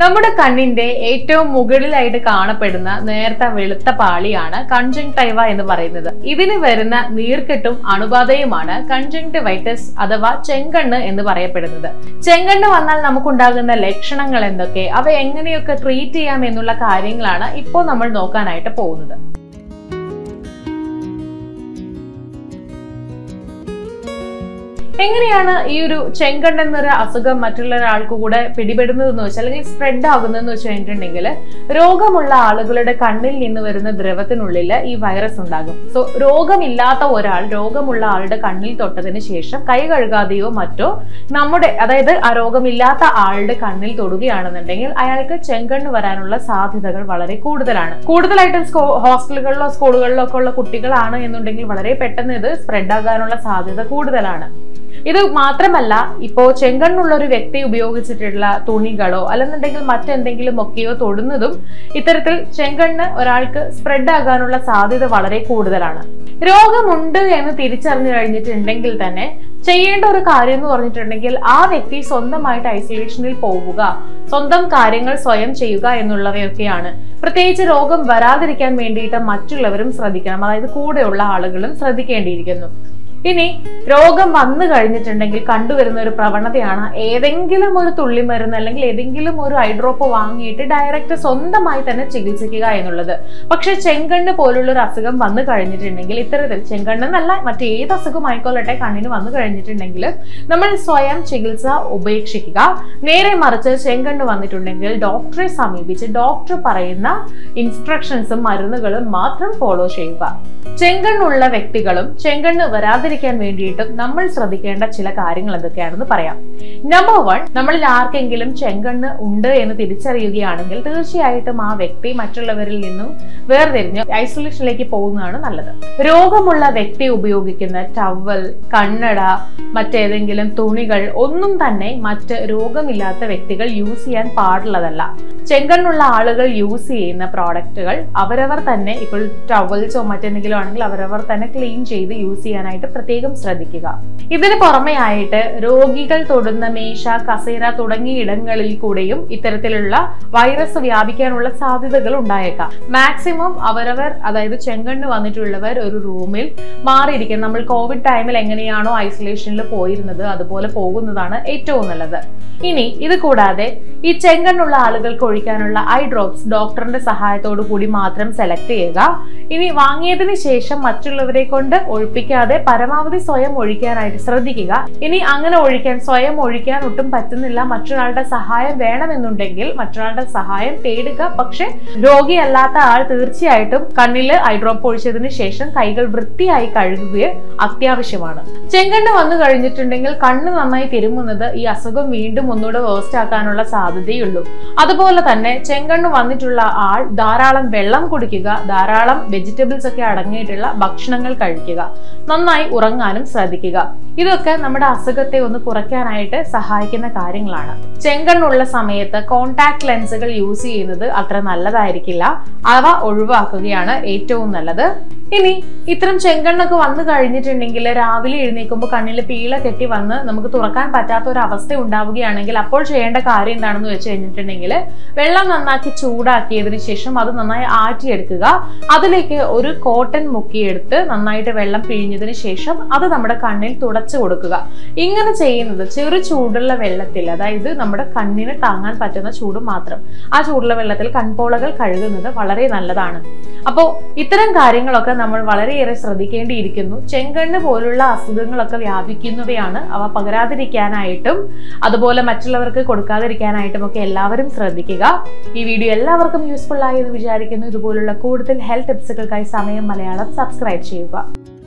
നമ്മുടെ കണ്ണിന്റെ ഏറ്റവും മുകളിലായിട്ട് കാണപ്പെടുന്ന നേർത്ത വെളുത്ത പാളിയാണ് കൺജങ്ടൈവ എന്ന് പറയുന്നത് ഇതിന് വരുന്ന നീർക്കെട്ടും അണുബാധയുമാണ് കൺജങ്ടിവൈറ്റിസ് അഥവാ ചെങ്കണ്ണ് എന്ന് പറയപ്പെടുന്നത് ചെങ്കണ്ണ് വന്നാൽ നമുക്കുണ്ടാകുന്ന ലക്ഷണങ്ങൾ എന്തൊക്കെ അവ എങ്ങനെയൊക്കെ ട്രീറ്റ് ചെയ്യാം എന്നുള്ള കാര്യങ്ങളാണ് ഇപ്പോൾ നമ്മൾ നോക്കാനായിട്ട് പോകുന്നത് എങ്ങനെയാണ് ഈ ഒരു ചെങ്കണ്ണ് എന്നൊരു അസുഖം മറ്റുള്ള ഒരാൾക്ക് കൂടെ പിടിപെടുന്നതെന്ന് വെച്ചാൽ അല്ലെങ്കിൽ സ്പ്രെഡ് ആകുന്നതെന്ന് വെച്ച് കഴിഞ്ഞിട്ടുണ്ടെങ്കിൽ രോഗമുള്ള ആളുകളുടെ കണ്ണിൽ നിന്ന് വരുന്ന ദ്രവത്തിനുള്ളിൽ ഈ വൈറസ് ഉണ്ടാകും സോ രോഗമില്ലാത്ത ഒരാൾ രോഗമുള്ള ആളുടെ കണ്ണിൽ തൊട്ടതിന് ശേഷം കൈ കഴുകാതെയോ മറ്റോ നമ്മുടെ അതായത് ആ രോഗമില്ലാത്ത ആളുടെ കണ്ണിൽ തൊടുകയാണെന്നുണ്ടെങ്കിൽ അയാൾക്ക് ചെങ്കണ്ണ് വരാനുള്ള സാധ്യതകൾ വളരെ കൂടുതലാണ് കൂടുതലായിട്ടും സ്കൂ ഹോസ്റ്റലുകളിലോ സ്കൂളുകളിലോ ഒക്കെ ഉള്ള കുട്ടികളാണ് എന്നുണ്ടെങ്കിൽ വളരെ പെട്ടെന്ന് ഇത് സ്പ്രെഡ് ആകാനുള്ള സാധ്യത കൂടുതലാണ് ഇത് മാത്രമല്ല ഇപ്പോ ചെങ്കണ്ണുള്ള ഒരു വ്യക്തി ഉപയോഗിച്ചിട്ടുള്ള തുണികളോ അല്ലെന്നുണ്ടെങ്കിൽ മറ്റെന്തെങ്കിലും ഒക്കെയോ തൊടുന്നതും ഇത്തരത്തിൽ ചെങ്കണ്ണ് ഒരാൾക്ക് സ്പ്രെഡ് ആകാനുള്ള സാധ്യത വളരെ കൂടുതലാണ് രോഗമുണ്ട് എന്ന് തിരിച്ചറിഞ്ഞു കഴിഞ്ഞിട്ടുണ്ടെങ്കിൽ തന്നെ ചെയ്യേണ്ട ഒരു കാര്യം എന്ന് പറഞ്ഞിട്ടുണ്ടെങ്കിൽ ആ വ്യക്തി സ്വന്തമായിട്ട് ഐസൊലേഷനിൽ പോവുക സ്വന്തം കാര്യങ്ങൾ സ്വയം ചെയ്യുക എന്നുള്ളവയൊക്കെയാണ് പ്രത്യേകിച്ച് രോഗം വരാതിരിക്കാൻ വേണ്ടിയിട്ട് മറ്റുള്ളവരും ശ്രദ്ധിക്കണം അതായത് കൂടെയുള്ള ആളുകളും ശ്രദ്ധിക്കേണ്ടിയിരിക്കുന്നു ഇനി രോഗം വന്നു കഴിഞ്ഞിട്ടുണ്ടെങ്കിൽ കണ്ടുവരുന്ന ഒരു പ്രവണതയാണ് ഏതെങ്കിലും ഒരു തുള്ളിമരുന്ന് അല്ലെങ്കിൽ ഏതെങ്കിലും ഒരു ഐഡ്രോപ്പ് വാങ്ങിയിട്ട് ഡയറക്റ്റ് സ്വന്തമായി തന്നെ ചികിത്സിക്കുക എന്നുള്ളത് പക്ഷെ ചെങ്കണ്ണ് പോലുള്ള ഒരു അസുഖം വന്നു കഴിഞ്ഞിട്ടുണ്ടെങ്കിൽ ഇത്തരത്തിൽ ചെങ്കണ്ണ് എന്നല്ല മറ്റേത് അസുഖം ആയിക്കൊള്ളട്ടെ കണ്ണിന് വന്നു കഴിഞ്ഞിട്ടുണ്ടെങ്കിൽ നമ്മൾ സ്വയം ചികിത്സ ഉപേക്ഷിക്കുക നേരെ മറിച്ച് ചെങ്കണ്ണ് വന്നിട്ടുണ്ടെങ്കിൽ ഡോക്ടറെ സമീപിച്ച് ഡോക്ടർ പറയുന്ന ഇൻസ്ട്രക്ഷൻസും മരുന്നുകളും മാത്രം ഫോളോ ചെയ്യുക ചെങ്കണ്ണുള്ള വ്യക്തികളും ചെങ്കണ്ണ് വരാതിരിക്കാൻ വേണ്ടിയിട്ടും നമ്മൾ ശ്രദ്ധിക്കേണ്ട ചില കാര്യങ്ങൾ എന്തൊക്കെയാണെന്ന് പറയാം നമ്പർ വൺ നമ്മളിൽ ആർക്കെങ്കിലും ചെങ്കണ്ണ് ഉണ്ട് എന്ന് തിരിച്ചറിയുകയാണെങ്കിൽ തീർച്ചയായിട്ടും ആ വ്യക്തി മറ്റുള്ളവരിൽ നിന്നും വേർതിരിഞ്ഞ് ഐസൊലേഷനിലേക്ക് പോകുന്നതാണ് നല്ലത് രോഗമുള്ള വ്യക്തി ഉപയോഗിക്കുന്ന ടവൽ കണ്ണട മറ്റേതെങ്കിലും തുണികൾ ഒന്നും തന്നെ മറ്റ് രോഗമില്ലാത്ത വ്യക്തികൾ യൂസ് ചെയ്യാൻ പാടുള്ളതല്ല ചെങ്കണ്ണുള്ള ആളുകൾ യൂസ് ചെയ്യുന്ന പ്രോഡക്റ്റുകൾ അവരവർ തന്നെ ഇപ്പോൾ ടവൽസോ മറ്റെന്തെങ്കിലും ആണെങ്കിൽ അവരവർ തന്നെ ക്ലീൻ ചെയ്ത് യൂസ് ചെയ്യാനായിട്ട് പ്രത്യേകം ശ്രദ്ധിക്കുക ഇതിന് പുറമെ ആയിട്ട് രോഗികൾ തൊടുന്ന മേശ കസേര തുടങ്ങിയ ഇടങ്ങളിൽ കൂടെയും ഇത്തരത്തിലുള്ള വൈറസ് വ്യാപിക്കാനുള്ള സാധ്യതകൾ ഉണ്ടായേക്കാം മാക്സിമം അവരവർ അതായത് ചെങ്കണ്ണ് വന്നിട്ടുള്ളവർ ഒരു റൂമിൽ മാറിയിരിക്കണം നമ്മൾ കോവിഡ് ടൈമിൽ എങ്ങനെയാണോ ഐസൊലേഷനിൽ പോയിരുന്നത് അതുപോലെ പോകുന്നതാണ് ഏറ്റവും നല്ലത് ഇനി ഇത് കൂടാതെ ഈ ചെങ്കണ്ണുള്ള ആളുകൾക്ക് ഒഴിക്കാനുള്ള ഐ ഡ്രോപ്സ് ഡോക്ടറിന്റെ സഹായത്തോടു കൂടി മാത്രം സെലക്ട് ചെയ്യുക ഇനി വാങ്ങിയതിന് ശേഷം മറ്റുള്ളവരെ കൊണ്ട് ഒഴിപ്പിക്കാതെ പരമാവധി സ്വയം ഒഴിക്കാനായിട്ട് ശ്രദ്ധിക്കുക ഇനി അങ്ങനെ ഒഴിക്കാൻ സ്വയം ഒഴിക്കാൻ ഒട്ടും പറ്റുന്നില്ല മറ്റൊരാളുടെ സഹായം വേണമെന്നുണ്ടെങ്കിൽ മറ്റൊരാളുടെ സഹായം തേടുക പക്ഷെ രോഗിയല്ലാത്ത ആൾ തീർച്ചയായിട്ടും കണ്ണിൽ ഐ ഡ്രോപ്പ് ഒഴിച്ചതിന് ശേഷം കൈകൾ വൃത്തിയായി കഴുകുക അത്യാവശ്യമാണ് ചെങ്കണ്ണ് വന്നു കഴിഞ്ഞിട്ടുണ്ടെങ്കിൽ കണ്ണ് നന്നായി തിരുമുന്നത് ഈ അസുഖം വീണ്ടും ഒന്നുകൂടെ വേസ്റ്റ് ആക്കാനുള്ള സാധ്യതയുള്ളൂ അതുപോലെ തന്നെ ചെങ്കണ്ണ് വന്നിട്ടുള്ള ആൾ ധാരാളം വെള്ളം കുടിക്കുക ധാരാളം വെജിറ്റബിൾസ് ഒക്കെ അടങ്ങിയിട്ടുള്ള ഭക്ഷണങ്ങൾ കഴിക്കുക നന്നായി ഉറങ്ങാനും ശ്രദ്ധിക്കുക ഇതൊക്കെ നമ്മുടെ അസുഖത്തെ ഒന്ന് കുറയ്ക്കാനായിട്ട് സഹായിക്കുന്ന കാര്യങ്ങളാണ് ചെങ്കണ്ണുള്ള സമയത്ത് കോണ്ടാക്ട് ലെൻസുകൾ യൂസ് ചെയ്യുന്നത് അത്ര നല്ലതായിരിക്കില്ല അവ ഒഴിവാക്കുകയാണ് ഏറ്റവും നല്ലത് ഇനി ഇത്തരം ചെങ്കണ്ണൊക്കെ വന്നു കഴിഞ്ഞിട്ടുണ്ടെങ്കിൽ രാവിലെ എഴുന്നേൽക്കുമ്പോൾ കണ്ണിൽ പീള കെട്ടി വന്ന് നമുക്ക് തുറക്കാൻ പറ്റാത്ത ഒരു അവസ്ഥ ഉണ്ടാവുകയാണെങ്കിൽ അപ്പോൾ ചെയ്യേണ്ട കാര്യം എന്താണെന്ന് വെച്ച് കഴിഞ്ഞിട്ടുണ്ടെങ്കിൽ വെള്ളം നന്നാക്കി ചൂടാക്കിയതിന് ശേഷം അത് നന്നായി ആറ്റിയെടുക്കുക അതിലേക്ക് ഒരു കോട്ടൺ മുക്കിയെടുത്ത് നന്നായിട്ട് വെള്ളം പിഴിഞ്ഞതിന് ശേഷം അത് നമ്മുടെ കണ്ണിൽ തുടച്ചു കൊടുക്കുക ഇങ്ങനെ ചെയ്യുന്നത് ചെറു ചൂടുള്ള വെള്ളത്തിൽ അതായത് നമ്മുടെ കണ്ണിന് താങ്ങാൻ പറ്റുന്ന ചൂട് മാത്രം ആ ചൂടുള്ള വെള്ളത്തിൽ കൺപോളകൾ കഴുകുന്നത് വളരെ നല്ലതാണ് അപ്പോൾ ഇത്തരം കാര്യങ്ങളൊക്കെ നമ്മൾ വളരെയേറെ ശ്രദ്ധിക്കേണ്ടിയിരിക്കുന്നു ചെങ്കണ്ണ് പോലുള്ള അസുഖങ്ങളൊക്കെ വ്യാപിക്കുന്നവയാണ് അവ പകരാതിരിക്കാനായിട്ടും അതുപോലെ മറ്റുള്ളവർക്ക് കൊടുക്കാതിരിക്കാനായിട്ടും ഒക്കെ എല്ലാവരും ശ്രദ്ധിക്കുക ഈ വീഡിയോ എല്ലാവർക്കും യൂസ്ഫുൾ ആയി എന്ന് വിചാരിക്കുന്നു ഇതുപോലുള്ള കൂടുതൽ ഹെൽത്ത് ടിപ്സുകൾക്കായി സമയം മലയാളം സബ്സ്ക്രൈബ് ചെയ്യുക